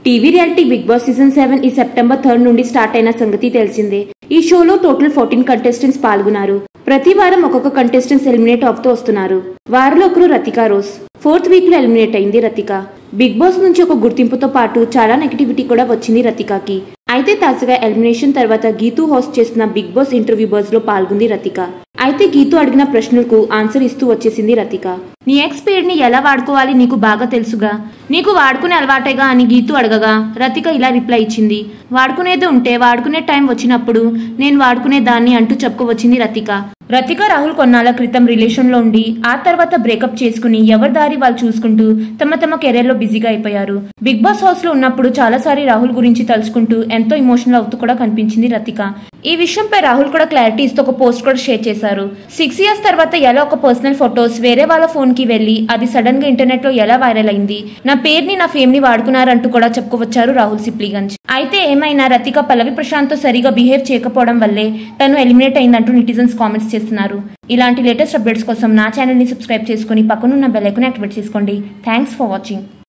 TV reality Bigg Boss season seven ఈ September third నుండి start అయిన సంగతి తెలిసిందే ఈ షోలో టోటల్ ఫోర్టీన్ కంటెస్టెంట్స్ పాల్గొన్నారు ప్రతి వారం ఒక్కొక్క కంటెస్టెంట్స్ ఎలిమినేట్ అవుతూ వస్తున్నారు వారిలో ఒకరు రతికా రోజ్ ఫోర్త్ వీక్ లో ఎలిమినేట్ అయింది రతిక బిగ్ బాస్ నుంచి ఒక గుర్తింపుతో పాటు చాలా నెగిటివిటీ కూడా వచ్చింది రతికాకి అయితే తాజాగా ఎలిమినేషన్ తర్వాత గీతు హోస్ట్ చేసిన బిగ్ బాస్ ఇంటర్వ్యూ బర్స్ లో పాల్గొంది రతిక అయితే గీతు అడిగిన ప్రశ్నలకు ఆన్సర్ ఇస్తూ వచ్చేసింది రతిక నీ ఎక్స్ పీరియడ్ ని ఎలా వాడుకోవాలి నీకు బాగా తెలుసుగా నీకు వాడుకునే అలవాటేగా అని గీతు అడగగా రతిక ఇలా రిప్లై ఇచ్చింది వాడుకునేది ఉంటే వాడుకునే టైం వచ్చినప్పుడు నేను వాడుకునే దాన్ని అంటూ చెప్పుకోవచ్చింది రతిక రతిక రాహుల్ కొన్నాళ్ళ క్రితం రిలేషన్ లో ఉండి ఆ తర్వాత బ్రేకప్ చేసుకుని ఎవరి దారి వాళ్ళు చూసుకుంటూ తమ తమ కెరీర్ లో బిజీగా అయిపోయారు బిగ్ బాస్ హౌస్ లో ఉన్నప్పుడు చాలాసారి రాహుల్ గురించి తలుచుకుంటూ ఎంతో ఇమోషనల్ అవుతూ కూడా కనిపించింది రతిక ఈ విషయంపై రాహుల్ కూడా క్లారిటీ ఇస్తూ ఒక పోస్ట్ కూడా షేర్ చేశారు సిక్స్ ఇయర్స్ తర్వాత ఎలా ఒక పర్సనల్ ఫొటోస్ వేరే వాళ్ళ ఫోన్ కి వెళ్లి అది సడన్ గా ఇంటర్నెట్ లో ఎలా వైరల్ అయింది నా పేరుని నా ఫేమ్ ని వాడుకున్నారంటూ కూడా చెప్పుకోవచ్చారు రాహుల్ సిప్లిగంజ్ అయితే ఏమైనా రతిక పల్లవి ప్రశాంత్ తో సరిగా బిహేవ్ చేయకపోవడం వల్లే తను ఎలిమినేట్ అయిందంటూ నెటిజన్స్ కామెంట్స్ చేస్తున్నారు ఇలాంటి లేటెస్ట్ అప్డేట్స్ కోసం నా ఛానల్ ని సబ్స్క్రైబ్ చేసుకుని పక్కనున్న బెల్ ఐకాన్ యాక్టివేట్ చేసుకోండి థ్యాంక్స్ ఫర్ వాచింగ్